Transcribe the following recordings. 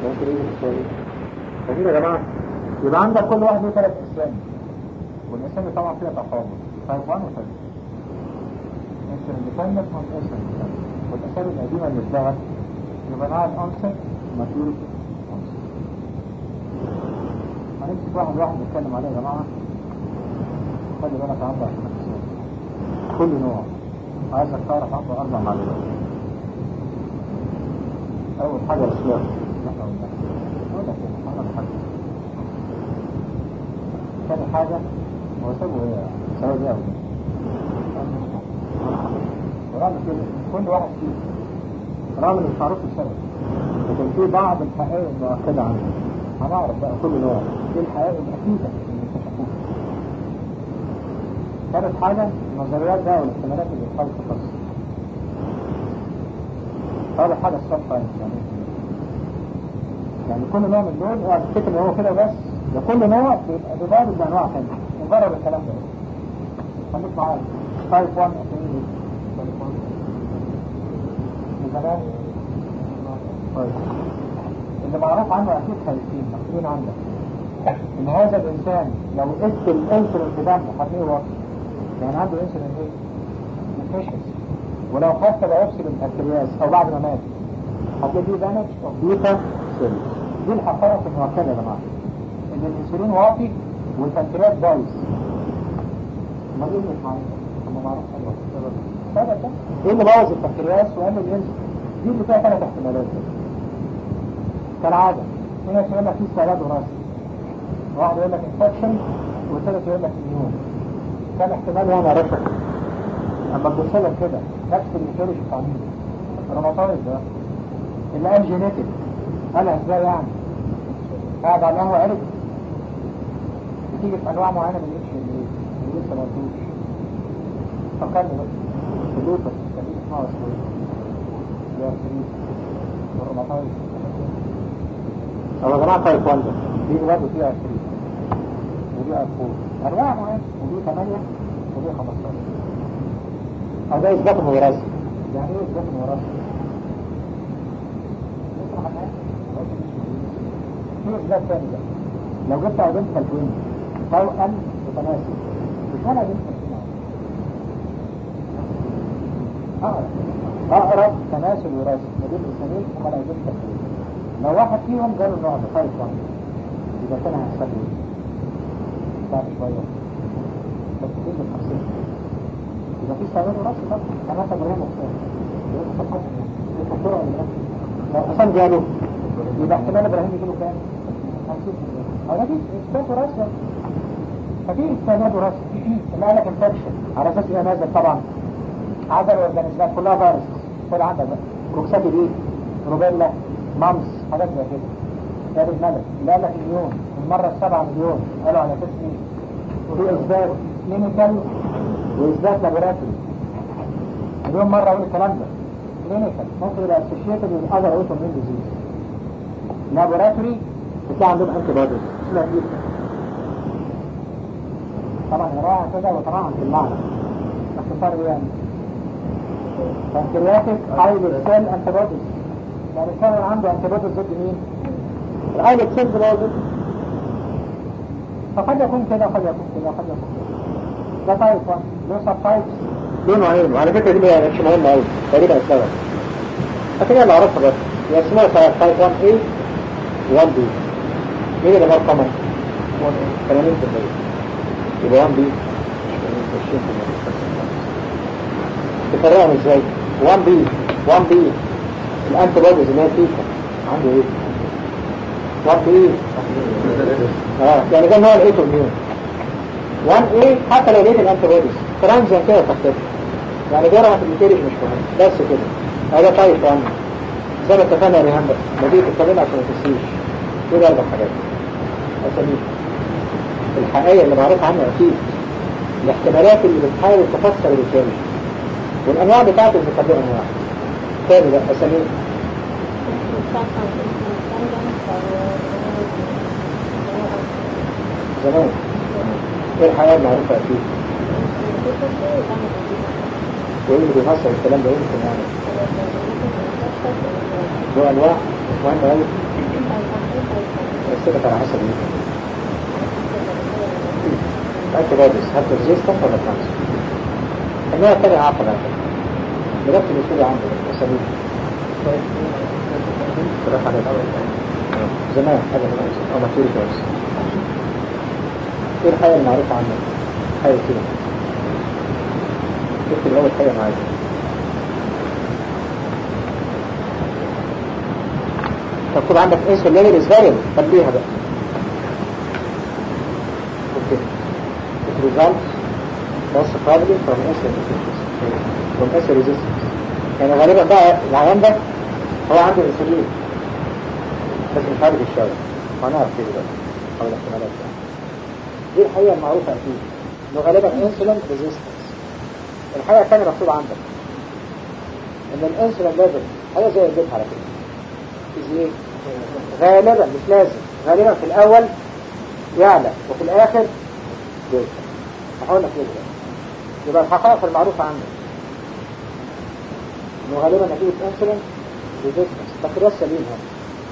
ممكن يجي في السؤال فاهمين يا جماعة يبقى عندك كل واحد له ثلاث اسامي والاسامي طبعا فيها تفاضل تايب 1 وتايب 2 انسر اندبندنت والانسر اندبندنت والاسامي القديمة اللي اتلغت يبقى نوع الانسر ماتيوريتي انسر هنمسك واحد واحد نتكلم عليه يا جماعة خلي بالك عنده عشان الاسامي كل نوع عايزك تعرف عنده اربع معلومات اول حاجة الاسلام ثاني حاجة هو سببه ايه سبب ايه ورغم كده كل واحد فيه رغم مش معروف السبب لكن في بعض الحقائق المؤكدة عنه هنعرف بقى كل نوع ايه الحقائق الأكيدة اللي اكتشفوها ثالث حاجة النظريات بقى والاحتمالات اللي بتحاول تفسر رابع حاجة السب ساينس يعني يعني كل نوع من دول اوعى تفتكر ان هو كده بس ده كل نوع بيبقى بيضارب بانواع ثانيه نجرب الكلام ده خليك معايا تايب 1 اكيد زمان طيب اللي معروف عنه اكيد خايفين مكتوبين عندك ان هذا الانسان لو قست الانسولين في دمه هتلاقيه واطي يعني عنده انسولين ايه؟ deficiency ولو خف بايوبسي بالبكتيرياس او بعد ما مات هتلاقي فيه دامج اوف بيتا سيل دي الحقائق المؤكده يا جماعه ان الانسولين واطي والبنكرياس بايظ ما دي مش معروف هم معروف سبب ده ايه اللي بوظ البنكرياس وقال له الانسولين دي اللي فيها ثلاث احتمالات كالعاده هنا يقول لك في استعداد وراثي واحد يقول لك انفكشن والثالث يقول لك اميون كان احتمال هنا رفع اما تبص لك كده نفس الميثولوجي بتاع مين؟ الروماتويد ده اللي قال جينيتك قالها ازاي يعني؟ قاعد على القهوه عرف بتيجي في انواع معينه من الاتش ال اي اللي لسه ما قلتوش فكرني بس اللوتس كان دي اسمها اسمه ايه؟ والروماتويد طب يا جماعه تايب 1 ده دي برضه فيها 20 ودي 4 انواع معينه ودي 8 ودي 15 أو ده إثبات وراثي يعني إيه إثبات وراثي؟ في إثبات ثاني بقى لو جبت أو بنت الكوين توأم متناسب مش أنا بنت الكوين أقرب أقرب تناسل وراثي ما بين الاثنين هما لو بنت الكوين لو واحد فيهم جاله النوع ده تايب 1 يبقى كان هيحصل إيه؟ بعد شوية بس تجيب الخمسين يبقى في استعداد وراثي طبعا انا ابراهيم مختار الدكتور ولا لو حسن جاله يبقى احتمال ابراهيم يجي له كام 50 او ده في اثبات وراثي ففي استعداد وراثي اللي قال لك انفكشن على اساس ايه نازل طبعا عدد الاورجانيزمات كلها فيروس خد عندك بقى كوكسات دي روبيلا مامس حاجات زي كده ده الملك اللي قال لك مليون المره السبعة مليون قالوا على اساس ايه وفي اثبات كلينيكال واثبات لابوراتوري اليوم مرة اقول الكلام ده كلينيكال ممكن يبقى اسوشيتد with other autoimmune disease لابوراتوري بتلاقي عندهم انتي بوديز اسمها ايه طبعا يراعى كده وتراعى في المعنى باختصار ايه يعني بنكرياتيك هايلي سيل انتي بوديز يعني كان عنده انتي بوديز ضد مين؟ الهايلي سيل ضد فقد يكون كده قد يكون كده قد يكون كده ده تايب 1 له سب تايبس دي نوعين وعلى فكرة دي مش مهمة أوي تقريبا اسمها لكن هي اللي أعرفها بس هي اسمها تايب 1 A 1 B مين اللي مرقمة؟ 80% يبقى 1 B 20% تفرقهم ازاي؟ 1 B 1 B الانتي بوديز اللي هي فيكا عنده ايه؟ 1 B اه يعني ده نوع الايتو ميون 1 A حتى لو لقيت الانتي بوديز ترانزيان كده تختفي يعني جرعة الميتيريج مش مهم بس كده هذا طيب يعني زي ما اتفقنا يا ريهان بقى ما دي تتكلم عشان ما تنسيش كده اربع حاجات اسامي الحقائق اللي معروف عنها اكيد الاحتمالات اللي بتحاول تفسر الرسالة والانواع بتاعته بتقدر انواع تاني بقى اسامي زمان ايه الحياة المعروفة اكيد وايه اللي بيفسر الكلام ده يمكن يعني له انواع مهمة قوي تختلف على حسب ايه انت بادس هل ريزيستنت ولا كانسر النوع الثاني اعقد على فكره بنفس الاسلوب عنده اساليب صراحه على الاول زمان حاجه زمان او ماتوري كويس ايه الحاجه المعروفه عنه حاجه كده اكتب الاول حاجه معايا مكتوب عندك انسول ليفل از فاريبل خليها بقى اوكي it results most probably from insulin resistance from insulin resistance يعني غالبا بقى العيان ده هو عنده انسولين بس مش عارف يشتغل هنعرف كده بقى او الاحتمالات يعني دي الحقيقة المعروفة اكيد انه غالبا انسولين ريزيستنس الحقيقة الثانية مكتوب عندك ان الانسولين ليفل حاجة زي البيت على كده ايه غالبا مش لازم غالبا في الاول يعلى وفي الاخر يوسع هقول لك ليه دلوقتي يبقى الحقائق المعروفة عنه انه غالبا نتيجة انسولين ريزيستنس بكتيريا سليم هم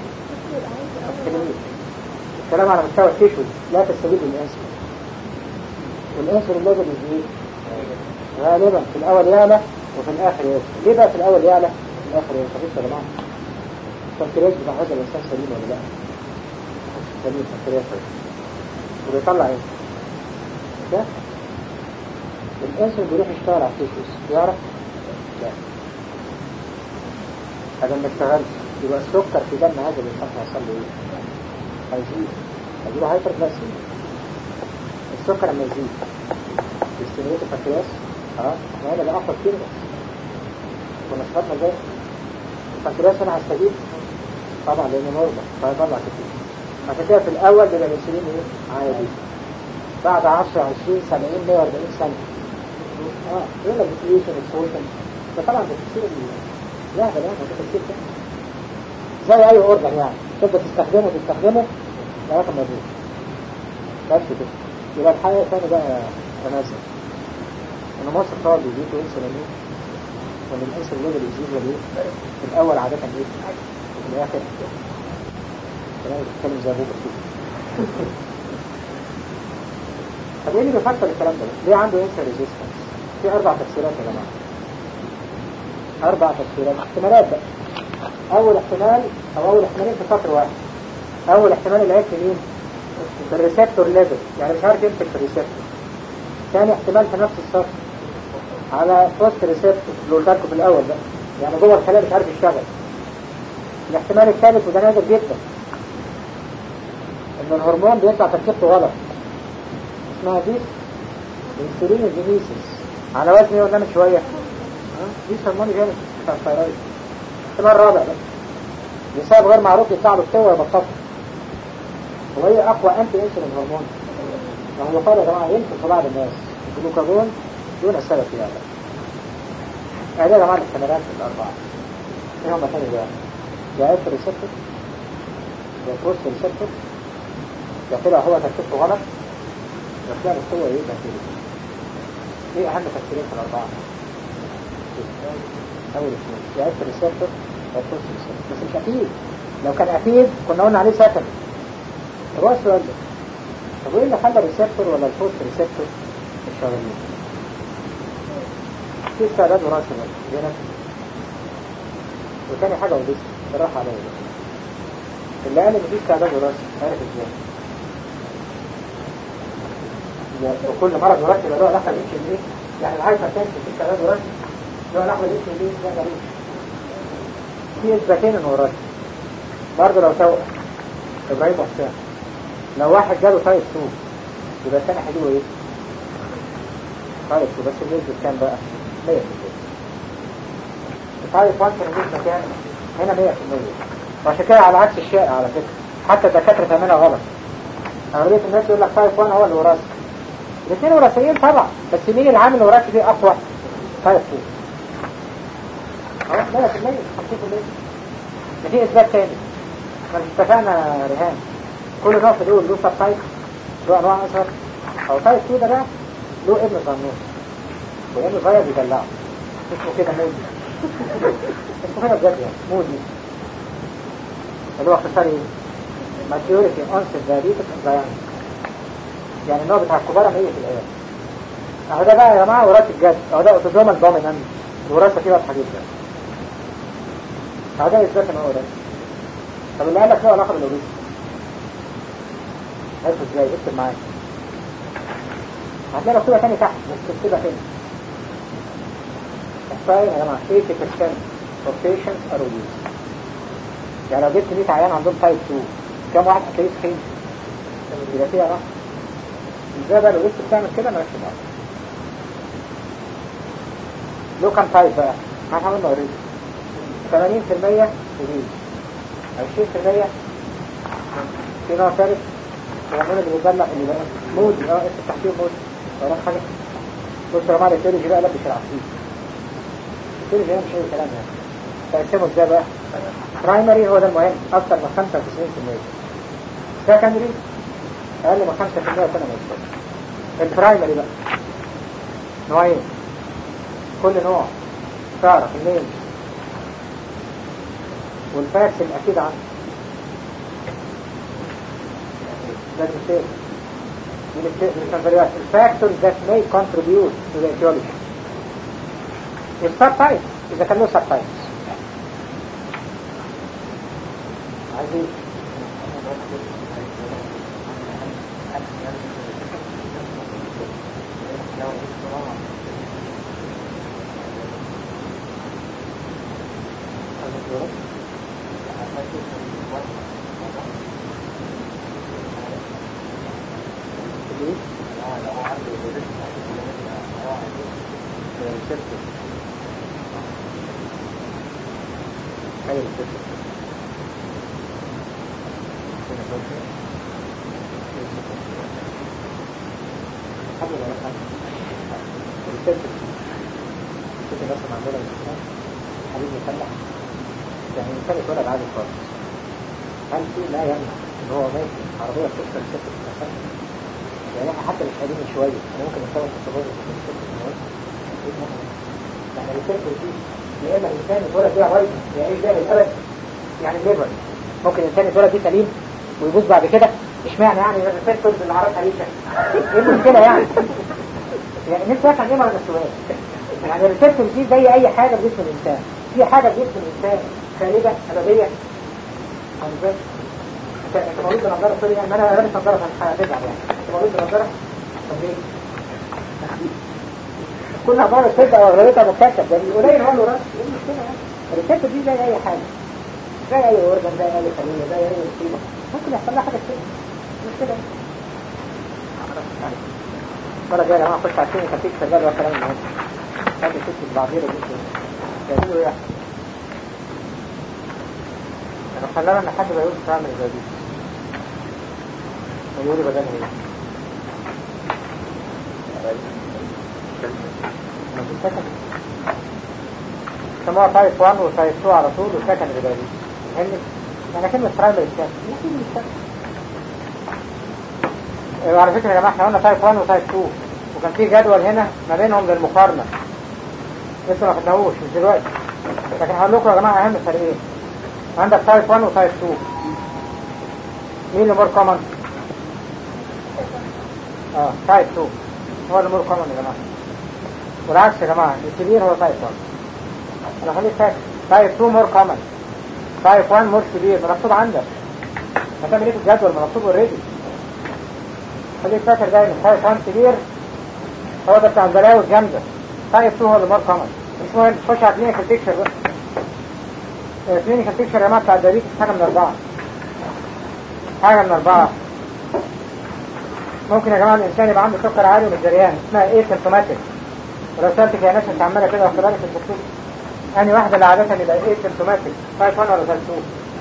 الكلام على مستوى التيشو لا تستجيب للانسولين والانسولين ليفل ايه غالبا في الاول يعلى وفي الاخر يوسع ليه بقى في الاول يعلى وفي الاخر يوسع بص يا جماعه البنكرياس بتاع هذا الانسان سليم ولا لا سليم البنكرياس وبيطلع ايه ده الانسان بيروح يشتغل على التيشوز يعرف لا هذا ما اشتغلش يبقى السكر في دم هذا الانسان هيحصل له ايه هيزيد هيجيله هايبر جلايسيميا السكر لما يزيد يستمريت البنكرياس اه ما هنا ده اقوى كتير بس كنا استفدنا ازاي البنكرياس انا هستفيد طبعا لانه نورمال فيطلع كتير عشان كده في الاول بيبقى الانسولين ايه عادي بعد 10 20 70 140 سنه اه يقول لك ديفليشن اكسبوشن فطبعا ده تفسير لا ده لا ده تفسير كده زي اي اورجن يعني تبدا تستخدمه تستخدمه لغايه ما يبوظ بس كده يبقى الحاجه الثانيه بقى تناسب ان مصر طبعا بيزيد انسولين وان الانسولين ليفل يزيد ولا ايه في الاول عاده ايه وفي الاخر انا بتكلم زي ابوك كده طب ايه اللي بيفسر الكلام ده ليه عنده انسر ريزيستنس في اربع تفسيرات يا جماعه اربع تفسيرات احتمالات بقى اول احتمال او اول احتمالين في سطر واحد اول احتمال العيب في مين في الريسبتور ليفل يعني مش عارف يمسك في الريسبتور ثاني احتمال في نفس السطر على بوست ريسبتور اللي قلت لكم في الاول ده يعني جوه الخلايا مش عارف يشتغل الاحتمال الثالث وده نادر جدا ان الهرمون بيطلع تركيبته غلط اسمها دي انسولين جينيسيس على وزن ايه قدام شويه دي هرمون جينيسيس بتاع الثيرويد احتمال رابع بقى لسبب غير معروف يطلع له التوه يبططه وهي اقوى انتي انسولين هرمون وهو يقال يا جماعه يمكن في بعض الناس الجلوكاجون دون السبب في هذا هذه يا جماعه الاحتمالات الاربعه ايه هم تاني بقى يا اف ريسبتور يا بوست ريسبتور يا طلع هو تركيبته غلط يا طلع القوة ايه تركيبه ايه اهم تفسيرين في الاربعة اول اثنين يا اف ريسبتور يا بوست ريسبتور بس مش اكيد لو كان اكيد كنا قلنا عليه سكن هو السؤال ده طب ايه اللي خلى الريسبتور ولا البوست ريسبتور مش شغالين في استعداد وراثي دي نفس وتاني حاجة وديس بالراحة عليا اللي قال ان في استعداد وراثي عارف ازاي وكل مرض وراثي يبقى له علاقة بالاتش ام ايه يعني الهايبر تنشن في استعداد وراثي له علاقة بالاتش ام ايه لا ملوش في اثباتين انه وراثي برضه لو توأم ابراهيم وحسام لو واحد جاله تايب 2 يبقى الثاني هيجيله ايه؟ تايب 2 بس النسبة كام بقى؟ 100% تايب 1 كان النسبة كام؟ هنا 100% وعشان كده على عكس الشائع على فكرة حتى الدكاترة تعملها غلط أغلبية الناس يقول لك تايب 1 هو اللي وراثي الاثنين وراثيين طبعا بس مين العامل الوراثي فيه أقوى؟ تايب 2 خلاص 100% 50% ده في إثبات تاني احنا مش اتفقنا رهان كل نوع في دول له سب تايب له أنواع أصغر أو تايب 2 ده بقى له ابن صنوع وابن صغير بيدلعه اسمه كده مودي اسمه كده بجد يعني مودي اللي هو اختصار ايه؟ maturity onset diabetes in the young يعني النوع بتاع الكبار مية في العيال اهو ده بقى يا جماعة وراثة الجد اهو ده اوتوزومال دومينانت الوراثة فيه واضحة جدا اهو ده اثبات ان هو ده طب اللي قال لك له علاقة بالاوريث عرفوا ازاي اكتب معايا هتلاقي مكتوبة تاني تحت بس تكتبها هنا احصائي يا جماعة 80% of patients are obese يعني لو جبت 100 عيان عندهم تايب 2 كم واحد هتلاقيه تخين يبقى فيها راحة ازاي بقى لو جبت بتعمل كده مالكش دعوة لو كان تايب بقى احنا عملنا اوريدي 80% obese 20% في نوع ثالث الهرمون اللي بيطلع اللي بقى مودي اه اسم تحتيه مودي ولا حاجة بص يا جماعة التيولوجي بقى لبش العفريت التيولوجي مش اي كلام يعني تقسمه ازاي بقى برايمري هو ده المهم اكثر من 95% سكندري اقل من 5% سنة ما يستوى البرايمري بقى نوعين كل نوع تعرف الميل والفاكس الاكيد عنه ده المثال من الفاكتورز that may contribute to the etiology السب إذا كان له سب تايبس عايزين ممكن الانسان يتولد فيه سليم ويبوظ بعد كده اشمعنى يعني الريسبتورز اللي عرفها ليش ايه المشكله يعني يعني نفسي افهم ايه معنى السؤال يعني الريسبتورز دي زي اي حاجه في جسم الانسان في حاجه في جسم الانسان خارجه ابديه انت انت مولود بنظاره سوري يعني انا لابس نظاره هتزعل يعني انت مولود بنظاره طب ليه؟ كل نظاره تبقى اغلبيتها مكتسب ده قليل هو راس ايه المشكله يعني الريسبتور دي زي اي حاجه زي اي اورجن زي اي خليه زي اي مصيبه ممكن يحصل لها حاجه كده مش كده المره الجايه يا جماعه اخش على السينما خفيف شغال ولا كلام من هذا ست البعضيره دي يعملوا ايه انا خلانا ان حد بيقول تعمل زي دي ويقولي بدل ايه سموها تايب 1 وتايب 2 على طول وسكن ريبالي فاهمني؟ يعني كلمة برايمري ستاف ممكن ستاف وعلى فكرة يا جماعة احنا قلنا تايب 1 وتايب 2 وكان في جدول هنا ما بينهم للمقارنة لسه ما خدناهوش مش دلوقتي لكن هقول لكم يا جماعة أهم فرقين عندك تايب 1 وتايب 2 مين اللي مور كومن؟ اه تايب 2 هو اللي مور كومن يا جماعة والعكس يا جماعة الكبير هو تايب 1 انا خليك فاكر تايب 2 مور كومن تايب 1 مور كبير مكتوب عندك هتعمل ايه في الجدول ما مكتوب اوريدي خليك فاكر دايما تايب 1 كبير هو ده بتاع البلاوي الجامدة تايب 2 هو اللي مور كومن مش مهم تخش على كلينيكال بيكتشر بقى كلينيكال بيكتشر يا جماعه بتاع الدايبيتس حاجه من اربعه حاجه من اربعه ممكن يا جماعه الانسان يبقى عنده سكر عالي ومش دريان اسمها ايه سيمتوماتيك ولو سالتك يا ناس انت عماله كده واخد بالك الدكتور انهي واحده اللي عاده يبقى ايه سيمتوماتيك تايب 1 ولا تايب 2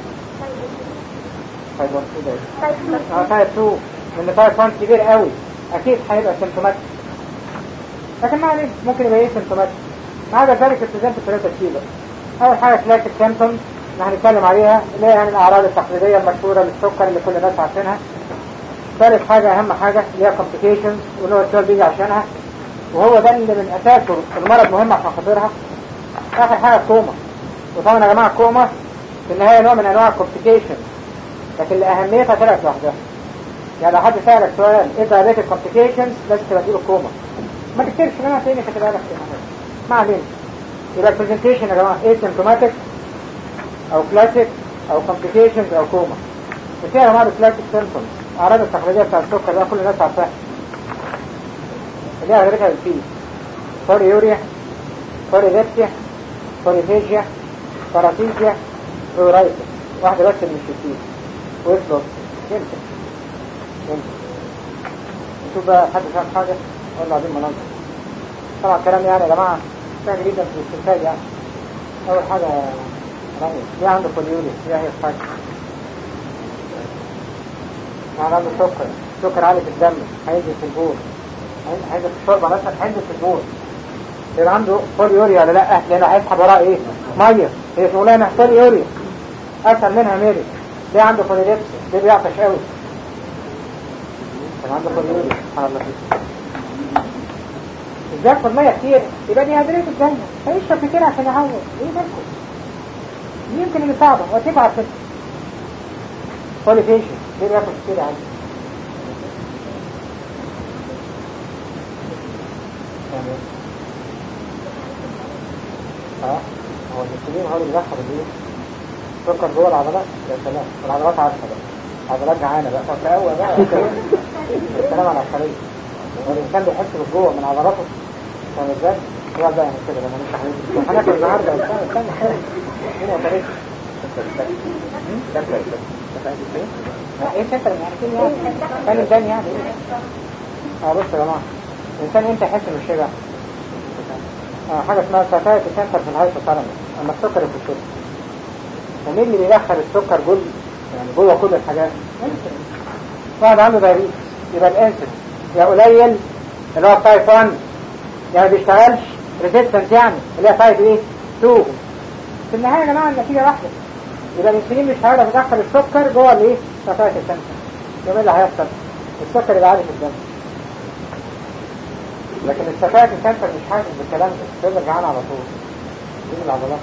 تايب 1 كده اه تايب 2 لان تايب 1 كبير قوي اكيد هيبقى سيمتوماتيك لكن ما عليه ممكن يبقى ايه سيمتوماتيك ما عدا ذلك التزام في ثلاثه كيلو اول حاجه كلاسيك سيمتومز اللي هنتكلم عليها اللي هي يعني الاعراض التقليديه المشهوره للسكر اللي كل الناس عارفينها ثالث حاجه اهم حاجه اللي هي كومبليكيشنز واللي هو السؤال بيجي عشانها وهو ده اللي من اساسه المرض مهم عشان خاطرها اخر حاجه الكوما وطبعا يا جماعه الكوما في النهايه نوع من انواع الكومبليكيشن لكن لأهميتها طلعت لوحدها يعني لو حد سألك سؤال ايه diabetic complications لازم تبقى تجيله كوما ما تكتبش انا هتلاقيني كاتبها لك هنا. ما علينا يبقى البرزنتيشن يا جماعه ايه سيمتوماتيك او كلاسيك او complications او كوما وفيها يا جماعه الكلاسيك سيمتومز اعراض التقليديه بتاع السكر ده كل الناس عارفاها اللي هي اغلبها بالفيل فوري يوريا فوري ليبسيا فوري فيجيا باراسيزيا رورايتس واحده بس من الشتيت ويفلوس يمكن يمكن نشوف بقى حد فاهم حاجه ولا عايزين مناظر طبعا كلام يعني يا جماعه سهل جدا في الاستنتاج يعني اول حاجه رأيي ليه عنده بوليوريا ليه هي حاجه يعني عنده سكر سكر عالي في الدم هينزل في البول هي- هينزل في الشوربه مثلا هينزل في البول يبقى عنده بوليوريا ولا لا لانه هيسحب وراه ايه ميه هي شغلانه بوليوريا اسهل منها ميري ليه عنده بوليديبس ليه بيعطش قوي كان عنده بوليوريا سبحان الله فيك ازاي ياخد ميه كتير يبقى دي هدريه الجنه هيشرب كتير عشان يعوض ايه مالكم دي يمكن اللي صعبه وتبعت في بوليفيشن ليه بياخد كتير عادي يعني اه هو الانسولين هو اللي بيدخل الايه سكر جوه العضلات يا سلام العضلات عارفه بقى عضلات جعانه بقى فتقوى بقى السلام على الخليج هو الانسان بيحس بالجوع من عضلاته فاهم ازاي؟ هو بقى يعني كده لما نفتح حديث هناكل النهارده استنى استنى هنا وطريق ايه سنتر يعني كده يعني ثاني ثاني يعني اه بص يا جماعه الانسان امتى يحس انه شبع؟ اه حاجه اسمها ساتايت سنتر في الهايبوثالاموس اما السكر في الشرب ومين اللي بيدخل السكر جول يعني جوه كل الحاجات واحد عنده دايابيتس يبقى الانسولين يا قليل اللي هو تايب 1 يا ما بيشتغلش ريزيستنس يعني اللي هي تايب ايه 2 في النهايه يا جماعه النتيجه واحده يبقى الانسولين مش هيقدر يدخل السكر جوه الايه ساتايت سنتر يوم إيه اللي هيحصل السكر يبقى عالي في الدم لكن الساتايت سنتر مش حاسس بالكلام ده تقدر جعان على طول دي من العضلات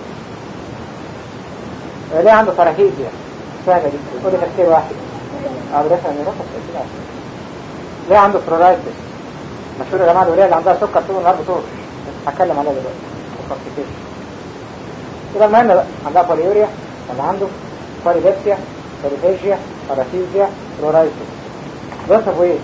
آه، ليه عنده فراكيزيا سهلة دي قول لي تفسير واحد اه بدافع من رفض تفسير واحد ليه عنده فلورايتس مشهور يا جماعة الولية اللي عندها سكر طول النهار بتور هتكلم عليها دلوقتي وكومبليكيشن يبقى المهم بقى عندها بوليوريا ولا عنده بوليبيبسيا بوليفيجيا باراسيزيا فلورايتس بص ابو ايه؟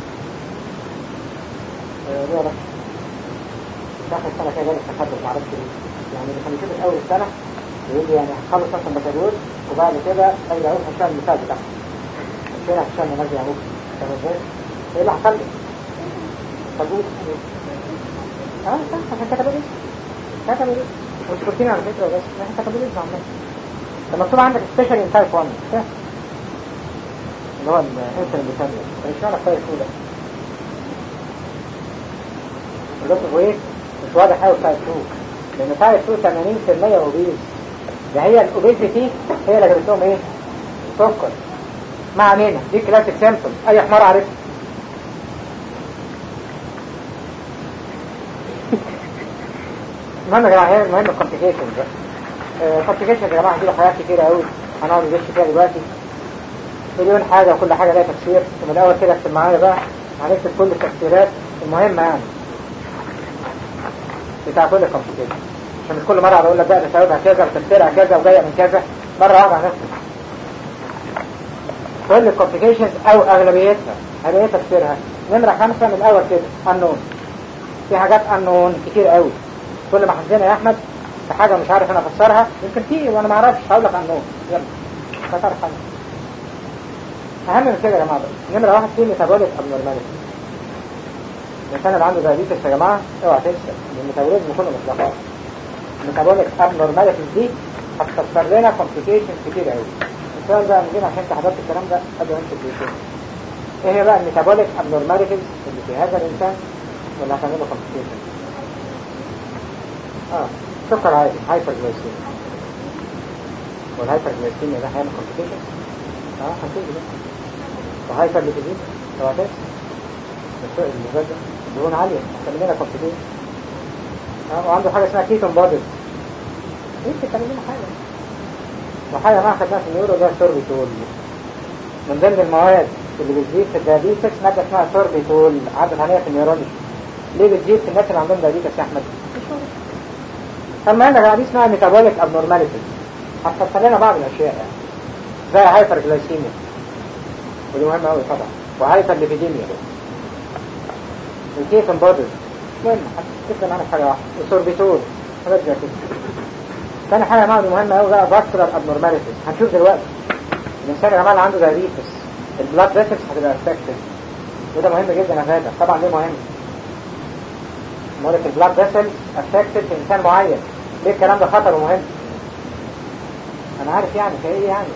آه، ليه يا باشا؟ في اخر السنة كده جالي تخدم معرفش ليه يعني اللي كان يشوف اول السنة يقول لي يعني هتخلص مثلا بكالوريوس وبعد كده ارجع اروح عشان المثال بتاعها فين عشان نرجع ابوك فاهم ازاي؟ ايه اللي حصل لي؟ طبوط اه صح عشان كتبوا ايه؟ كتبوا ايه؟ مش كنتين على فكرة بس احنا كتبوا ايه عمال ده مكتوب عندك سبيشال ان تايب 1 صح؟ اللي هو الانسولين بيسمى مش معنى تايب 2 ده اللي هو ايه؟ مش واضح قوي تايب 2 لان تايب 2 80% اوبيز ده هي الاوبيزيتي هي اللي جابت لهم ايه؟ سكر ما علينا دي كلاسيك سيمبتوم اي حمار عارفها المهم يا جماعه هي المهم الكومبليكيشن بقى الكومبليكيشن يا جماعه دي له حاجات كتيره قوي هنقعد ندش فيها دلوقتي مليون حاجه وكل حاجه لها تفسير ومن الاول كده اكتب معايا بقى هنكتب كل التفسيرات المهمه يعني بتاع كل كومبليكيشن عشان مش كل مرة بقول لك بقى ده سببها كذا وتفسيرها كذا وجاية من كذا مرة واحدة هنفسك كل الكومبليكيشنز او اغلبيتها هل ايه تفسيرها نمرة خمسة من الاول كده unknown في حاجات unknown كتير قوي كل ما حزنا يا احمد في حاجة مش عارف انا افسرها يمكن في وانا ما اعرفش هقول لك unknown يلا فتعرف حاجة اهم من كده يا جماعة بقى نمرة واحد في ميتابوليك abnormality الانسان اللي عنده دايابيتس يا جماعة اوعى تنسى ان الميتابوليزم كله مطلقات الميتابوليك abnormalities دي هتفسر لنا complications كتير قوي السؤال بقى نجينا عشان انت حضرت الكلام ده قبل ما نمسك الديتين ايه هي بقى الميتابوليك abnormalities اللي في هذا الانسان واللي هتعمل له complications اه سكر عالي هايبر جلايسيميا والهايبر جلايسيميا ده هيعمل complications اه هنشوف ده وهايبر ليبيدين اوعى تنسى السوق اللي ده دهون عالية هتعمل لنا complications اه وعنده حاجة اسمها كيتون بوديز ايه تعمل لنا حاجة وحاجة ما خدناها في النيورو ده سوربيتول من ضمن المواد اللي بتزيد في الدايابيتس مادة اسمها سوربيتول عدت عليها في النيورولوجي ليه بتزيد في الناس اللي عندهم دايابيتس يا احمد؟ اما انا دي اسمها ميتابوليك ابنورماليتيز هتفصل لنا بعض الاشياء يعني زي هايبر جلايسيميا ودي مهمة قوي طبعا وهايبر ليبيديميا الكيفن بودز مهم هتفكر معانا حاجة واحدة السوربيتول حاجات زي كده تاني حاجة معانا مهمة قوي بقى فاسكولار ابنورماليتيز هنشوف دلوقتي الانسان يا جماعه اللي عنده دايابيتس البلاد فيسلز هتبقى افكتد وده مهم جدا يا غاده طبعا ليه مهم مولك البلاد فيسلز افكتد في انسان معين ليه الكلام ده خطر ومهم انا عارف يعني في ايه يعني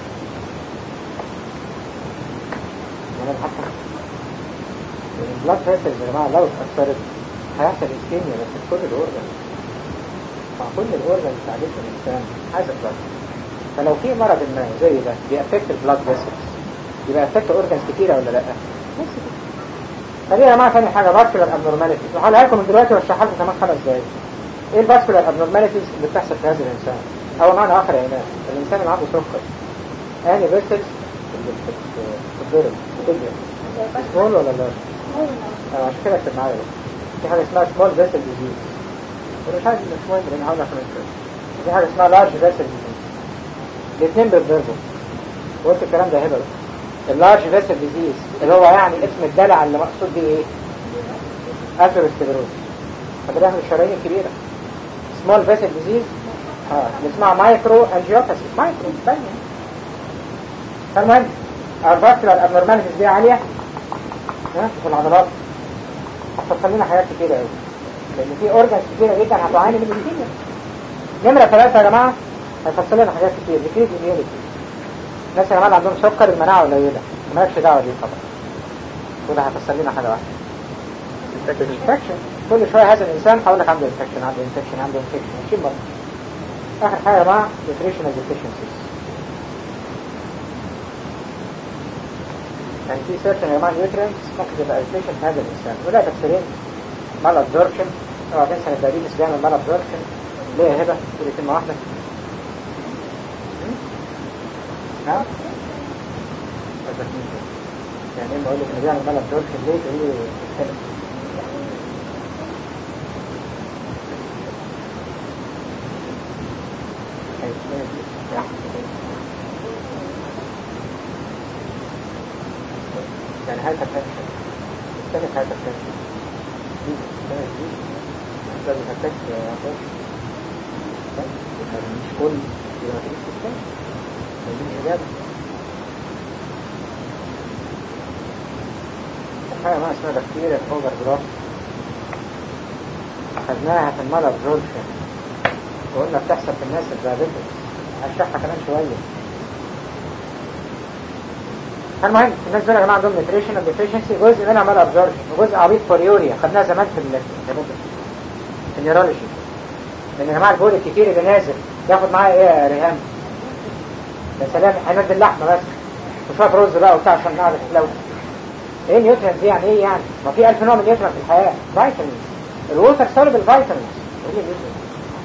انا حتى البلاد فيسلز يا جماعه لو اتاثرت هيحصل اسكيميا بس في كل الاورجن مع كل الاورجن بتاع جسم الانسان عايز بلاد فلو في مرض ما زي ده بيأفكت البلاد فيسلز يبقى افكت اورجنز كتيرة ولا لا بس كده فدي يا جماعه ثاني حاجه فاسكولار ابنورماليتيز وهقولها لكم من دلوقتي واشرحها لكم كمان خمس دقايق ايه الفاسكولار ابنورماليتيز اللي بتحصل في هذا الانسان او معنى اخر يا ناس الانسان اللي عنده سكر اني فيسلز بتتضرب بتجري سمول ولا لا؟ اه عشان كده اكتب معايا بقى. في حاجه اسمها سمول فيسل ديزيز انا مش عارف مش مهم لان هقول لك في حاجه اسمها لارج فيسل ديزيز الاثنين بيتضربوا وقلت الكلام ده هبه بقى اللارج فيسل ديزيز اللي هو يعني اسم الدلع اللي مقصود بيه ايه اثيروسكليروز فده من الشرايين الكبيره سمول فيسل ديزيز اه اللي اسمها مايكرو انجيوباثي مايكرو باينه فالمهم الفاسكولار ابنورماليتيز دي عاليه ها في العضلات هتفصل لنا حاجات كتيره قوي لان في اورجنز كتيره جدا هتعاني من الكيمياء نمره ثلاثه يا جماعه هيفصل لنا حاجات كتير ديكريز اميونيتي الناس يا جماعه اللي عندهم سكر المناعه قليله مالكش دعوه دي طبعا وده هيفصل لنا حاجه واحده انفكشن كل شويه هذا الانسان هقول لك عنده انفكشن عنده انفكشن عنده انفكشن 20 مره اخر حاجه يا جماعه nutritional deficiencies يعني في certain يا جماعه nutrients ممكن تبقى deficient في هذا الانسان ولا تفسيرين مال absorption اوعى تنسى ان الدايبيتس بيعمل مال absorption ليه يا هبه تقولي كلمه واحده ها؟ يعني ايه بقول لك ان بيعمل مال absorption ليه تقولي كده يعني هاي تفكر الثاني هاي تفكر دي الثاني دي لازم تفكر يا أخوش مش كل يبقى تجيب في الثاني دي إجابة حاجة ما اسمها بكتيريا اوفر جراف أخذناها في المال ابزوربشن وقلنا بتحصل في الناس الدايابيتس هشرحها كمان شوية المهم الناس دول يا جماعه عندهم نيوتريشن ديفيشنسي جزء منها مال ابزوربشن وجزء عبيط فوريوريا خدناها زمان في ال في النيورولوجي لان يا جماعه البول الكتير اللي نازل ياخد معاه ايه يا ريهام؟ يا سلام هنزل اللحمه بس وشويه رز بقى وبتاع عشان نعرف لو ايه النيوترينز دي يعني ايه يعني؟ ما في 1000 نوع من النيوترينز في الحياه فيتامينز الووتر سوليبل فيتامينز ايه النيوترينز؟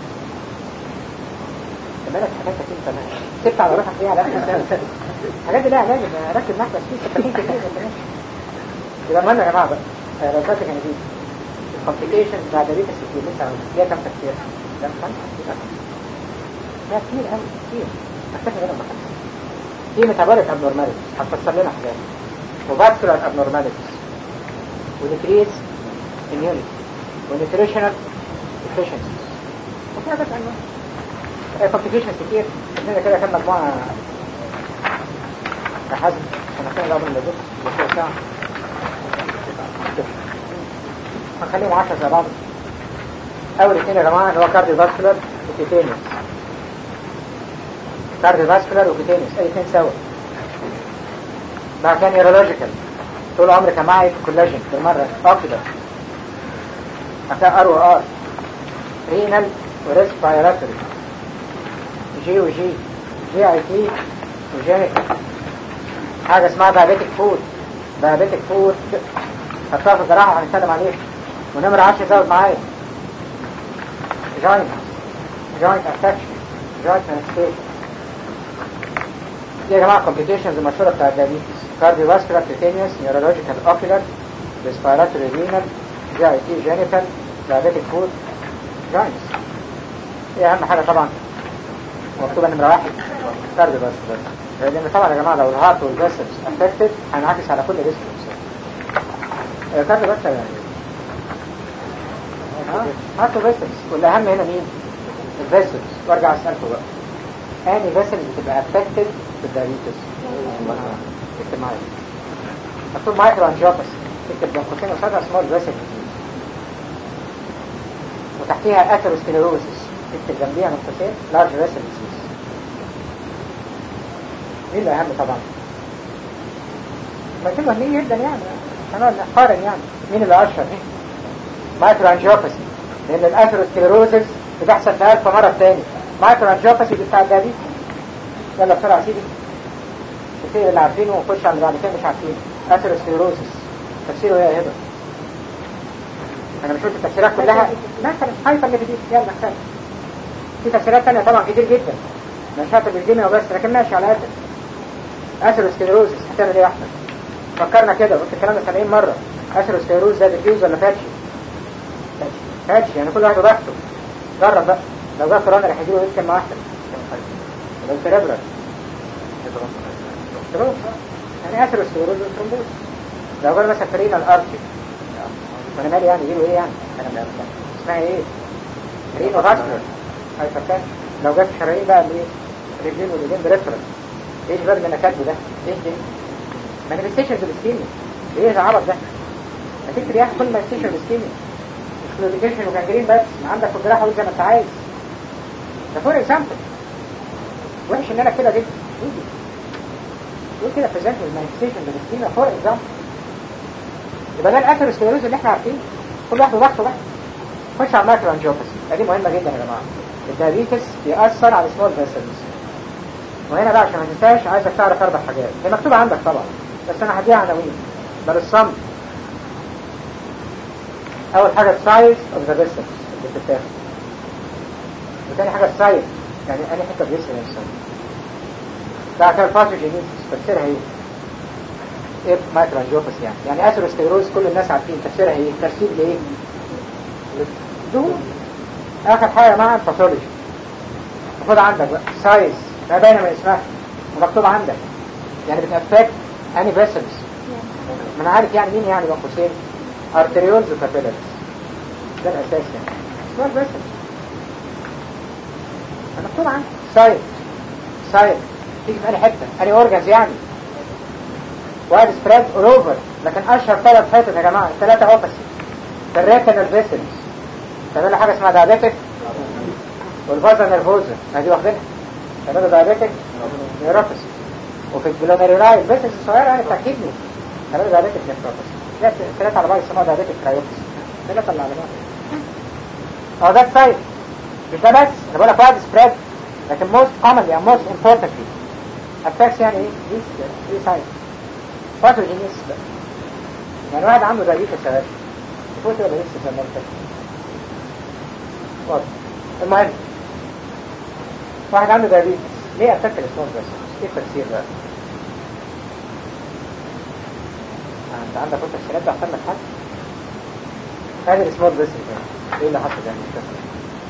مالك حاجات كتير تمام سبت على روحك ليه على اخر السنه الحاجات دي لها علاج ركز معاك بس في سكاكين كتير يبقى المهم يا جماعه بقى لو فاكر كان دي الكومبليكيشنز بتاع دايبيتس كتير لسه ليها كام تفسير؟ لا مش عارف لا كتير قوي كتير اكتفي منهم بخمسه في ميتابوليك ابنورماليتيز هتفسر لنا حاجات وفاسكولار ابنورماليتيز وديكريز اميونيتي ونيوتريشنال ديفيشنسيز وفي حاجات عنها كومبليكيشنز كتير عندنا كده كام مجموعه حزم انا كان الاول اللي بص بص ساعه هنخليهم 10 زي بعض اول اثنين يا جماعه اللي هو كارديو فاسكولار وكيتينيوس كارديو فاسكولار وكيتينيوس اي اثنين سوا بعد كده نيورولوجيكال طول عمري كان معي في كولاجين بالمره اوكيدا بعد كده ار وار رينال وريسبيراتوري جي وجي جي اي تي وجي حاجة اسمها دايابيتك فود دايابيتك فود حطها في الجراحة هنتكلم عليها ونمرة 10 زود معايا جوينت جوينت افكشن جوينت مانستيشن دي يا جماعه كومبليكيشنز المشهوره بتاع الدايابيتس كارديو فاسكولار كيتينيوس نيورولوجيكال اوكيولار ريسبيراتوري رينال جي اي تي جينيتال دايابيتيك فود جاينس ايه اهم حاجه طبعا مكتوبه نمره واحد كارديو فاسكولار لان طبعا يا جماعه لو الهارت والفيسلز افكتد هينعكس على كل جسم الانسان كارديو فاسكولار يعني هارت وفيسلز والاهم هنا مين؟ الفيسلز وارجع اسالكم بقى اني فيسلز بتبقى افكتد بالدايابيتس اكتب معايا مكتوب مايكرو انجيوباثي اكتب بين قوسين قصادها سمول فيسل وتحتيها اثيروسكليروسيس اكتب جنبيها من قوسين لارج فيسل ديزيز مين الاهم طبعا؟ ما مهمين جدا يعني انا نقارن يعني مين اللي اشهر ايه؟ مايكرو انجيوباثي لان الاثيروسكليروسيس بتحصل في ألف مرة تاني مايكرو انجيوباثي بتاع الدايابيتس يلا بسرعة يا سيدي كتير اللي عارفينه ونخش على اللي بعد كده مش عارفينه اثيروسكليروسيس تفسيره ايه يا هبه انا مش قلت التفسيرات كلها مثلا هايبر ليبيديز يلا كفايه في تفسيرات ثانيه طبعا كتير جدا مش هاتف الجيميا وبس لكن ماشي على قد اثيروسكليروسيس هتعمل ايه يا احمد فكرنا كده قلت الكلام ده 70 مره اثيروسكليروز ده ديفيوز ولا فاتشي فاتشي يعني كل واحد وضغطه جرب بقى لو جه كورونا راح يجيله يمكن مع واحده لو سيريبرال تروح يعني اثيروسكليروز والترومبوز لو جه مثلا فرينا الارتي وانا مالي يعني يجيله ايه يعني انا مش عارف اسمها ايه رينو فاسكولار هايبرتنشن لو جت شرايين بقى الايه رجلين واليدين بريفرال ايش بقى اللي انا كاتبه ده ايش دي مانيفستيشنز الاسكيميا ايه العبط ده هتكتب يا اخي كل مانيفستيشن الاسكيميا مش كلوديكيشن وجانجرين بس ما عندك الجراحه وزي ما انت عايز ده فور اكزامبل وحش ان انا كده جدا ايدي يقول كده بريزنت المانيفستيشن الاسكيميا فور اكزامبل يبقى ده الاثيروسكليروز اللي احنا عارفينه كل واحد وضغطه بقى خش على المايكرو انجيوباثي دي مهمه جدا يا جماعه الدايابيتس بيأثر على السمول فيسلز وهنا بقى عشان ما تنساش عايزك تعرف اربع حاجات هي مكتوبه عندك طبعا بس انا هديها عناوين ده بالصمت اول حاجه السايز اوف ذا فيسلز اللي بتتاخد وتاني حاجه السايز يعني انهي حته بيسل الانسان بعد كده الباثوجينيسيس تفسيرها ايه؟ ايه مايكرو انجيوباثي يعني يعني اثيروسكليروز كل الناس عارفين تفسيرها ايه؟ ترتيب لايه؟ دهون اخر حاجه مع الباثولوجي المفروض عندك بقى سايز ما باينه من اسمها ومكتوب عندك يعني بتأفكت اني فيسلز ما انا عارف يعني مين يعني بين قوسين ارتريولز وكابيلاريز ده الاساس يعني سمول فيسلز مكتوب عندك سايز سايز تيجي في اني حته اني اورجنز يعني وايد سبريد اول اوفر لكن اشهر ثلاث حتت يا جماعه ثلاثه اوبسي الريتينال فيسلز تعمل حاجه اسمها دايابيتك والفازا نيرفوزا ادي واخدينها تعمل دايابيتك نيوروباثي وفي الجلوميرولاي بس الصغيره يعني بتاع كدني تعمل دايابيتك نيوروباثي ثلاثه على بعض يسموها دايابيتك كرايوباثي ثلاثه اللي على بعض اه ده السايد مش ده بس انا بقول لك وايد سبريد لكن موست كومنلي and most importantly affects يعني ايه؟ دي دي سايد باثوجينيس يعني واحد عنده دايابيتس يا باشا يفوت ولا لسه زي ما قلت واضح المهم واحد عنده دايابيتس ليه افكت الاسموز بس ايه التفسير بقى انت عندك قلت السلام ده احسن لك حد هذا الاسموز بس ايه اللي حصل يعني مش فاهم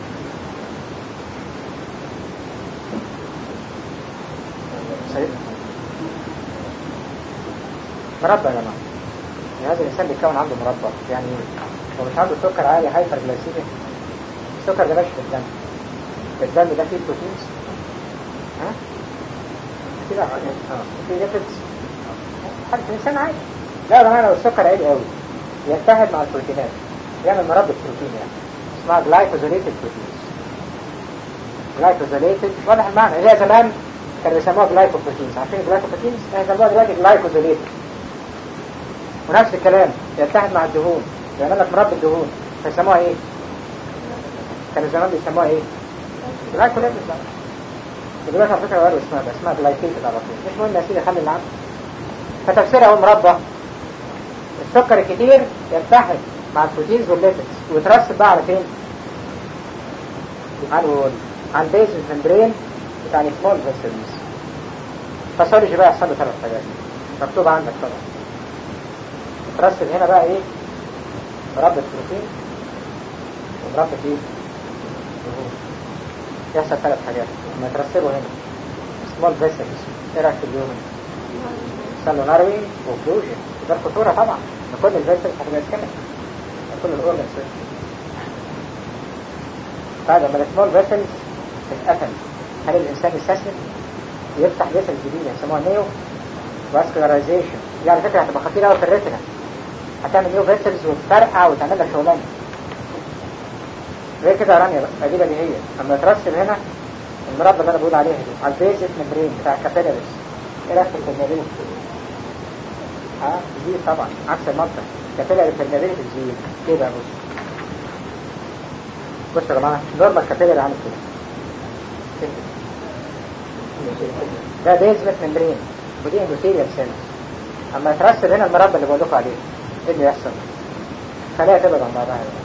مربى يا جماعه يعني هذا الانسان بيتكون عنده مربى يعني هو مش عنده سكر عالي هايبر جلايسيميك السكر ده ماشي في الدم الدم ده فيه بروتينز ها كده اه فيه ليبيدز حاجه الانسان عادي لا يا جماعه لو السكر عالي قوي يتحد مع البروتينات يعمل مربى بروتين يعني اسمها جلايكوزوليتد بروتينز جلايكوزوليتد واضح المعنى هي زمان كانوا بيسموها جلايكوبروتينز عارفين الجلايكوبروتينز احنا سموها دلوقتي جلايكوزوليتد ونفس الكلام يتحد مع الدهون يعمل لك مربى الدهون فيسموها ايه؟ كانوا زمان بيسموها ايه؟ جلايكوليتد بقى دلوقتي على فكره غيروا اسمها بقى اسمها جلايكيتد على طول مش مهم يا سيدي خلي اللي عندك فتفسيرها هو مربى السكر الكتير يتحد مع البروتينز والليبيدز ويترسب بقى على فين؟ على الوول على البيز الممبرين بتاع السمول فيسلز الباثولوجي بقى يحصل له ثلاث حاجات مكتوب عندك طبعا ترسب هنا بقى ايه مربط بروتين ومربط ايه دهون. يحصل ثلاث حاجات لما يترسبوا هنا سمول فيسلز ايه رايك في اليوم يحصل له نروي وفلوجن ده الخطوره طبعا ان كل الفيسلز هتبقى اسكنت كل الاورجنز بعد ما السمول فيسلز تتقفل هل الانسان يستسلم يفتح فيسل جديده يسموها نيو فاسكولاريزيشن دي على فكره هتبقى خطيره قوي في الريتنا هتعمل نيو فيسلز وتفرقع وتعمل لك شغلانه غير كده يا رانيا بقى دي بديهيه اما ترسم هنا المربع اللي انا بقول عليها دي على البيزك ممبرين بتاع الكابيلاريز ايه رايك في الكابيلاريز؟ اه دي طبعا عكس المنطق كابيلاري كابيلاريز تزيد كده بص بصوا يا جماعه نورمال كابيلاري عامل كده ده بيزمنت ممبرين ودي اندوثيريال سيلز اما يترسب هنا المربع اللي بقول لكم عليه ايه اللي يحصل؟ خليها تبعد عن بعضها يعني.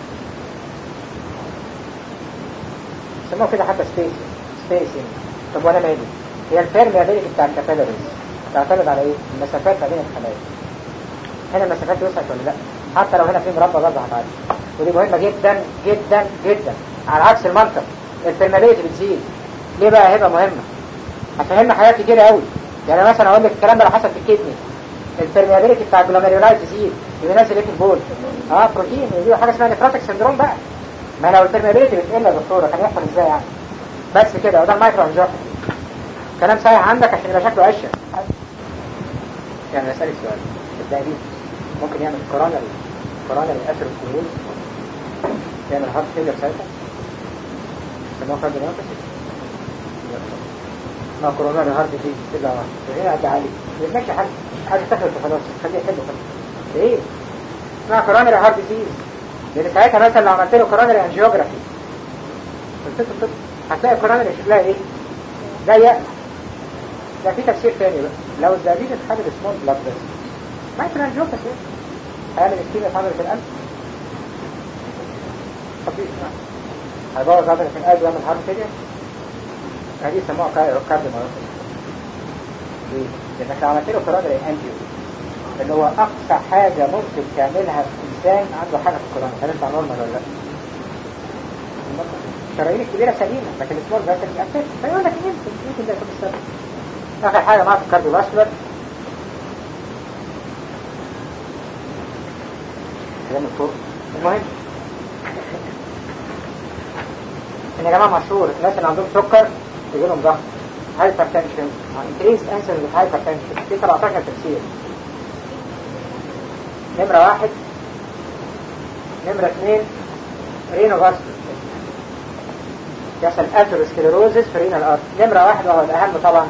سموه كده حتى سبيسنج سبيسنج طب وانا مالي هي البيرميابيلتي بتاع الكابيلاريز تعتمد على ايه؟ المسافات ما بين الخلايا هنا المسافات وسعت ولا لا؟ حتى لو هنا في مربع برضه هتعدي ودي مهمة جدا جدا جدا على عكس المنطق البيرميابيلتي بتزيد ليه بقى هيبقى مهمة؟ هتفهمنا حاجات كتيرة قوي يعني مثلا اقول لك الكلام ده لو حصل في الكدني البرميابيلتي بتاع الجلوميرولايت تزيد ينزل ايه في البول اه بروتين دي حاجه اسمها نفراتيك سندروم بقى ما لو البرميابيلتي بتقل يا دكتوره كان يحصل ازاي يعني بس كده وده المايكرو انجيوباتي كلام صحيح عندك عشان يبقى شكله اشيك يعني اسالك سؤال الدايابيتس ممكن يعمل كورونري كورونري اثيروسكليروز يعمل هارت فيلر ساعتها سموه كارديوميوباثي ما كوروناري هارت دي كده ايه قد عالي يمشي حاجه حاجه تخلص خلاص خليه حلو خلاص ايه اسمها كوروناري هارت ديزيز لان ساعتها مثلا لو عملت له كوروناري انجيوجرافي قلت له طب هتلاقي كوروناري شكلها ايه ضيق ده في تفسير تاني بقى لو الدبابيس اتحدد سمول بلاد بس مايكرو انجيوجرافي هيعمل اسكيميا في عضله القلب خفيف هيبوظ عضله القلب ويعمل هارت فيلير هذه يسموها كارديوميوباثي ليه؟ لانك لو عملت له كورونري انجيو اللي هو اقصى حاجه ممكن تعملها في انسان عنده حاجه في الكورونا هل انت نورمال ولا لا؟ الشرايين الكبيره سليمه لكن السمول فاسل اساسي فيقول لك يمكن يمكن ده يكون السبب اخر حاجه معاك الكارديو فاسكولار كلام الفوق المهم ان يا جماعه مشهور الناس اللي عندهم سكر يجي لهم ضغط هايبرتنشن انكريز انسلين هايبرتنشن في 17 تفسير نمرة واحد نمرة اثنين رينو فاسكولار يحصل اثيروسكليروزس في رينال ارت نمرة واحد وهو الأهم طبعا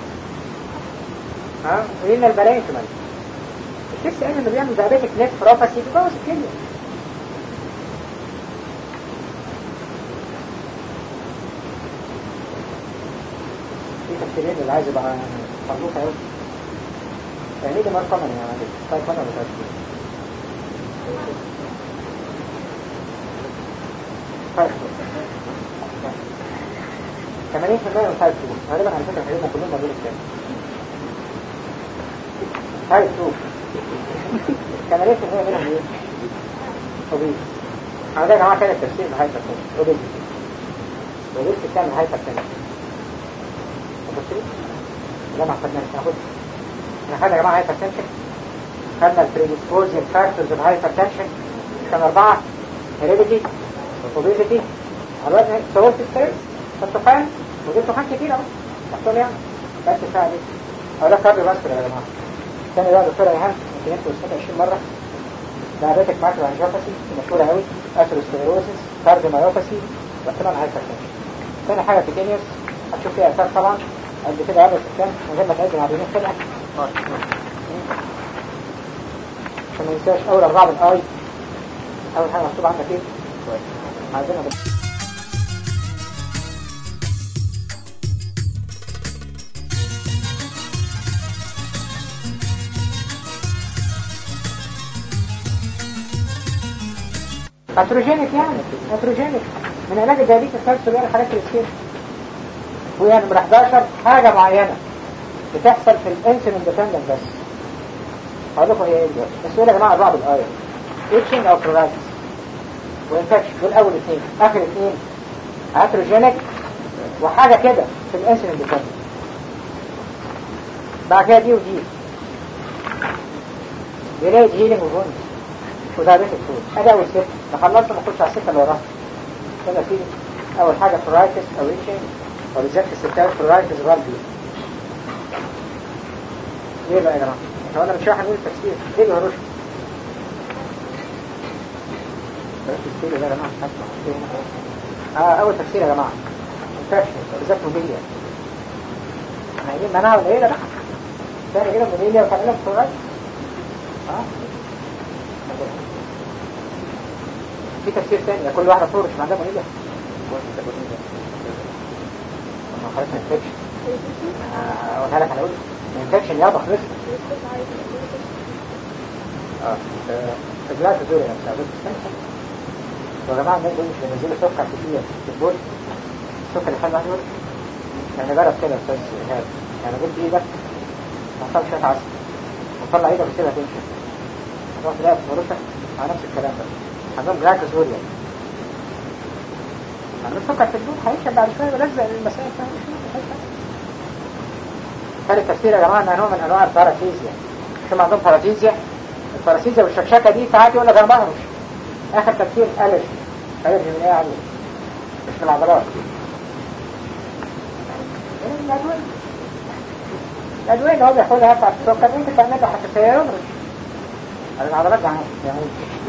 ها رينال بالانكمنت الشخص قال انه بيعمل دايابيتك نيفروباثي بيبوظ الكليه في تفسيرين اللي عايز يبقى مربوطة قوي يعني دي مرقمة يعني طيب انا متأكد طيب 80% من تايب 2 غالبا على فكرة هيبقوا كلهم موجودين الثاني تايب 2 80% منهم ايه؟ اوبيز انا ده يا جماعة كان التفسير بهايبر تنشن اوبيز اوبيز بتعمل هايبر تنشن مبصرين؟ لا ما خدناش ناخد احنا خدنا يا جماعة هايبر تنشن خدنا البريديسبوزين فاكتورز اوف هايبر تنشن كان أربعة هيريديتي وفوبيزيتي على الوزن صورت السيرس فالتخان وجبت تخان كتير اهو محصول يعني بس ساعة دي أو ده كارديو فاسكولار يا جماعة تاني بقى دكتورة إيهاب يمكن انتوا سمعتوا 20 مرة دايابيتك ماكرو انجيوباثي مشهورة قوي اثيروسكليروسيس كارديوميوباثي واحتمال هايبرتنشن تاني حاجة تيتانيوس هتشوف فيها اثار طبعا قد كده عدد السكان من غير ما تقدم على كده عشان ما ننساش اول اربعة من اي اول حاجة مكتوب عندك ايه كويس عايزينها بس اتروجينيك يعني اتروجينيك من علاج الدايابيتس الثالث اللي الحاجات الاسكين ويعني من 11 حاجة معينة بتحصل في الانسولين ديبندنت بس هقول لكم هي ايه دلوقتي بس يقول يا جماعه بعض الايه اتشنج او كرولايتس وانفكشن دول اول اثنين اخر اثنين اتروجينيك وحاجه كده في الانسولين ديبندنت بعد كده دي ودي ديلايد هيلينج وفونز ودايبيتك فود ادي اول ست نخلصنا نخش على السته اللي وراها كده في اول حاجه فرايتس او ريتشنج وبالذات في الستات فرايتس غالبي ليه بقى يا جماعه؟ احنا قلنا مش راح نقول التفسير ليه الهروش؟ التفسير يا جماعه اه اول تفسير يا جماعه انفكشن بالذات موبيليا احنا قايلين مناعه ولا ايه ده بقى؟ تاني كده موبيليا وكلام فرايتس اه في تفسير ثاني كل واحدة فورش ما عندها منيلة ما خلاص ما انفكشن اقولها لك انا اقول انفكشن يابا خلص اه لا تزوري نفسها يا جماعة الناس دول مش بينزلوا سكر كتير في البول السكر اللي خلي واحد يقول يعني جرب كده يا استاذ ايهاب يعني جبت ايدك وحطها شوية عسل وطلع ايدك وسيبها تمشي هتروح تلاقي في فروشك على نفس الكلام ده عندهم جلايكوزوريا عندهم سكر في الدود هيشرب بعد شويه ولزق المسائل ثالث تفسير يا جماعه انها نوع من انواع البارافيزيا شو عندهم بارافيزيا البارافيزيا والشكشكه دي ساعات يقول لك انا بهرش اخر تفسير الرج الرج من ايه يعني مش من العضلات الادويه الادويه اللي هو بياخدها يرفع السكر ممكن تعمل له حساسيه يمرض على العضلات ده يعني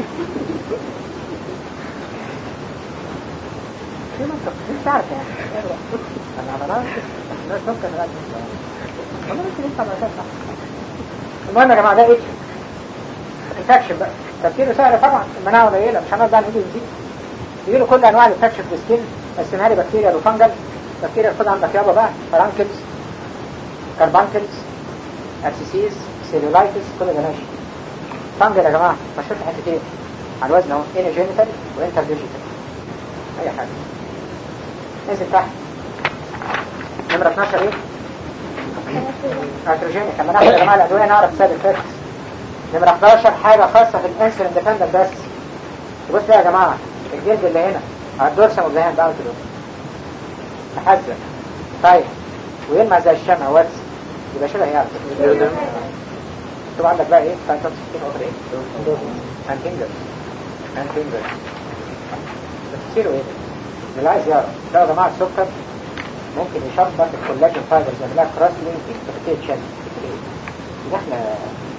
في منطق مش عارف يعني العضلات لا سكر لا والله ممكن ينفع بقى صح المهم يا جماعه ده ايه انفكشن بقى تفكيره سهل طبعا المناعه قليله مش هنقعد بقى نقول نزيد يجي له كل انواع الانفكشن في السكين قسمها لي بكتيريا وفنجل بكتيريا خد عندك يابا بقى فرانكلز كاربانكلز ابسيسيز سيلولايتس كل ده ماشي فانجل يا جماعه مشهور في حتتين على الوزن اهو ان جينيتال وانتر ديجيتال اي حاجه ننزل تحت نمرة 12 ايه؟ اتروجينيك لما ناخد يا جماعه الادويه نعرف سبب الفكس نمرة 11 حاجه خاصه في الانسولين ديبندنت بس بص يا جماعه الجلد اللي هنا على الدورسم والذهن ده كده محزن طيب ويلمع زي الشمع واتس يبقى شبه ايه طبعا عندك بقى ايه فانتوكس اوفر ايه انتنجر انتنجر تفسيره ايه اللي عايز يعرف لا يا جماعه السكر ممكن يشبك الكولاجين فايبرز يعمل لها كراس لينكينج تبتدي تشد داخله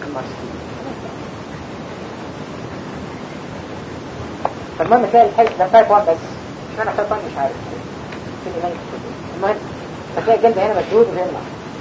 فالمهم تلاقي الحي ده تايب 1 بس مش انا تايب 1 مش عارف المهم فتلاقي الجلد هنا مشدود وهنا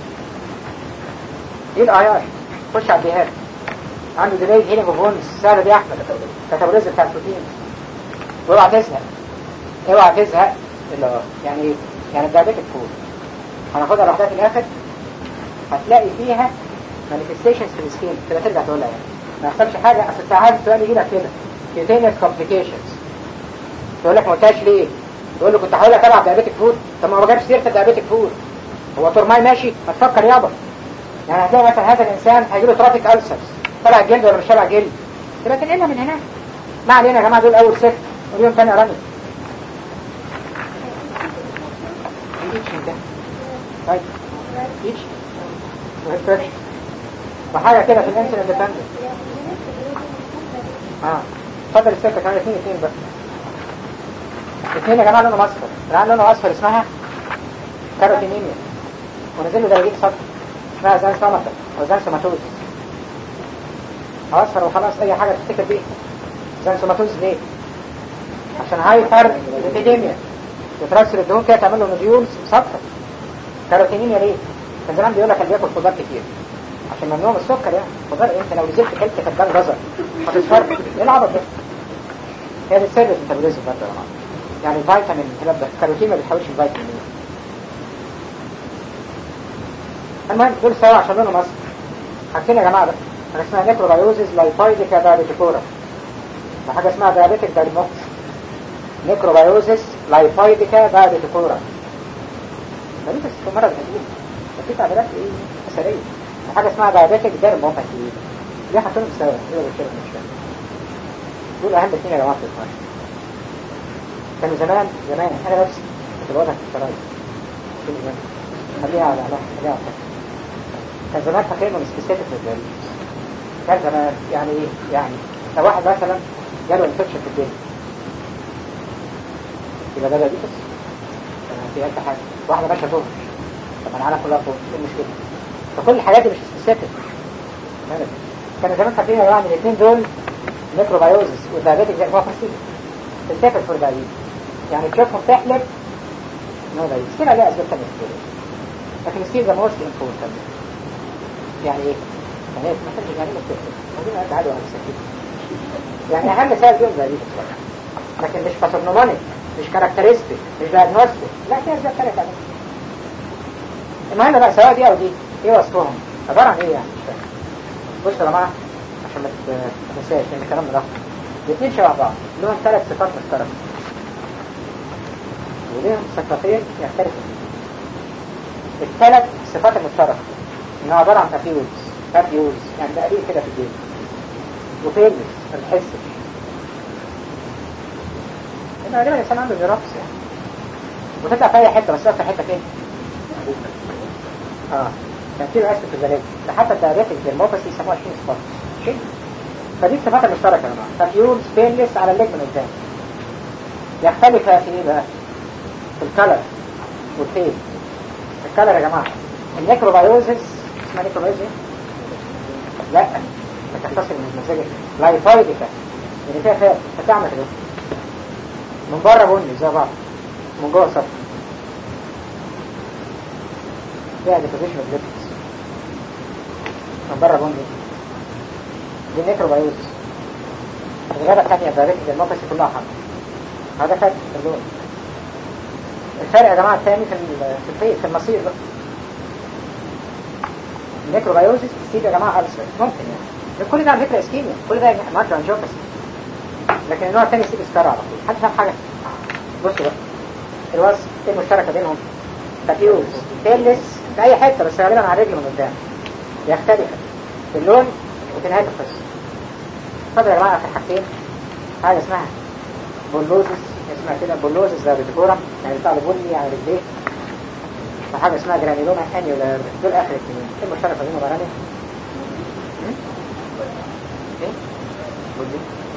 ايه الاي اي خش على الجهاز عنده ديلي هيلينج اوف هونز سهل دي احمد كاتابوليزم بتاع البروتين واوعى تزهق اوعى تزهق الا يعني ايه يعني الدايبيتك فود هناخدها لوحدها في الاخر هتلاقي فيها مانيفستيشنز في السكين تبقى ترجع تقولها يعني ما يحصلش حاجه اصل ساعات السؤال يجي لك كده كيوتينيوس كومبليكيشنز تقول لك ما قلتهاش ليه؟ تقول له كنت هقول لك العب دايبيتك فود طب ما هو ما جابش سيره الدايبيتك فود هو ترماي ماشي ما تفكر يابا يعني هتلاقي مثلا هذا الانسان هيجي له ترافيك ألسرز طلع الجلد ولا مش طلع جلد تبقى تنقلها من هناك ما علينا يا جماعه دول اول ست واليوم ثاني رمي طيب ايش وهيفرش وحاجه كده في الانسولين ديبندنت اه اتفضل السكه كمان اثنين اثنين بس اثنين يا جماعه لونه اصفر الان لونه اصفر اسمها كاروتينيميا ونزل له دراجيل صفر اسمها زان سوماتر او زان سوماتوز اصفر وخلاص اي حاجه تفتكر بيها زان سوماتوز ليه عشان هايبر ليبيديميا بترسل الدهون كده تعمل له نوديولز صفرا كاروتينيميا ليه كان زمان بيقول لك اللي بياكل خضار كتير عشان ممنوع من السكر يعني خضار إيه؟ انت لو نزلت كلت كدان جزر هتصفر ايه العبط ده هي دي السر الميتابوليزم برضه يا جماعه يعني الفيتامين الكلام ده الكاروتين ما بيتحولش الفيتامين المهم دول سوا عشان لونه مصر حاجتين يا جماعه بقى حاجه اسمها نيكروبيوزيس لايفايديكا دايبيتيكورا وحاجه اسمها دايابيتيك دايموكس نيكروبيوزيس لايفايديكا دايبيتيكورا ده بس في مرض قديم في تعبيرات ايه اثريه وحاجه اسمها دايابيتك ديرموباثي ليه حاطينهم سوا ايه ده بالكلمه مش فاهم دول اهم اثنين يا جماعه في الفرق كانوا زمان زمان انا نفسي كنت بقولها في الشرايط كل زمان خليها على علاقه خليها على فكرة. كان زمان فاكرينهم سبيسيفيك للدايابيتس كان زمان يعني ايه يعني لو واحد مثلا جاله انفكشن في الدنيا يبقى ده دايابيتس في أنت حاجة واحدة ماشية فوق طب ما العالم كلها فوق ايه المشكلة فكل الحاجات دي مش سبيسيفيك كانوا زمان فاكرين يا جماعة ان الاثنين دول ميكروبيوزس والدايابيتك زي ما هو فاكرين سبيسيفيك فور دايابيتس يعني تشوفهم تحلف نو دايابيتس كده ليها اسباب ثانية كتير لكن ستيل ذا موست امبورتنت يعني ايه؟ يعني ايه؟ ما تنسى يعني ايه بتحلف خلينا نرجع عادي واحد سكين يعني اهم سبب فيهم دايابيتس لكن مش باثوجنومونيك مش كاركترستيك مش دايجنوستيك لا في اسباب ثانيه كمان المهم بقى سواء دي او دي ايه وصفهم عباره عن ايه يعني مش فاهم بصوا يا جماعه عشان ما تنساش لان الكلام ده الاثنين شبه بعض لهم ثلاث صفات مشتركه وليهم صفتين يختلفوا الثلاث صفات المشتركه انها عباره عن افيوز افيوز يعني تقريب كده في الجيل وفيلمس ما بتحسش إن غالبا الإنسان عنده نيروبس يعني وتطلع في أي حتة بس في حتة فين؟ اه كان في رئاسة في الزلازل ده حتى الدايريتك ديرموباسي يسموها 20 صفات شيء فدي الصفات المشتركة يا جماعة ففيول ستينلس على الليج من قدام يختلف في ايه بقى؟ في الكلر والتيل الكلر يا جماعة النيكروبيوزس اسمها نيكروبيوزس لا ما تختصر من المزاج لايفايديكا اللي فيها فات فتعمل كده من بره بني زي بعض من جوه صفر فيها ديبوزيشن اوف ليبيدز من بره بني دي نيكروبيوزس الغابة الثانية دايركت الموكس كلها حمر هذا فرق في اللون الفرق يا جماعة الثاني في في الفيء في المصير بقى النيكروبيوزس تسيب يا جماعة ألسر ممكن يعني كل ده على فكرة اسكيميا كل ده ماكرو انجوباسي لكن النوع الثاني يسيب اسكار على طول حد فاهم حاجة بصوا بقى الوصف ايه المشتركة بينهم تفيوز تيلس في اي حتة بس غالبا على الرجل من قدام يختلف في اللون وفي نهاية القصة اتفضل يا جماعة في حاجتين حاجة اسمها بولوزس اسمها كده بولوزس ده بتكورم يعني بتاع بني على رجليه وحاجة اسمها جرانيلوما انيولار دول اخر الاثنين ايه المشتركة بينهم يا رامي؟ ايه؟ بولي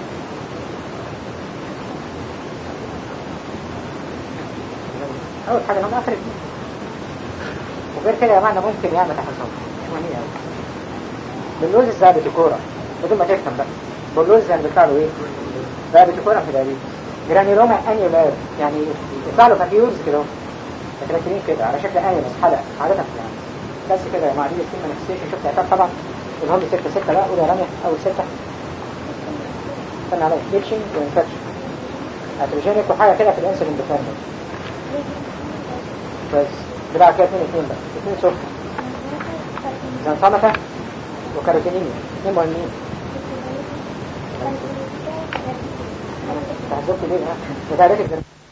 اول حاجة هم اخر اثنين وغير كده يا جماعة ممكن يعمل تحصل مش مهم قوي بولوزس ده بتكورم بدون ما تفهم بقى بولوزس يعني بيطلع له ايه؟ ده بتكورم في العريض جرانيلوما انيولار يعني يطلع له فافيولز كده متركبين كده على شكل انيولس حلقة عادة يعني بس كده يا جماعة دي السين مانيفستيشن شفت عتاب طبعا اللي هم ستة ستة لا قول يا رامي أول ستة استنى عليا اتشنج وانفكشن اتروجينيك وحاجة كده في الانسولين ديفندنت بس بتاع كده اثنين اثنين بقى اثنين سكر زنصمكة وكاروتينيميا اثنين مهمين تحذبت ليه ها؟ وتعرفت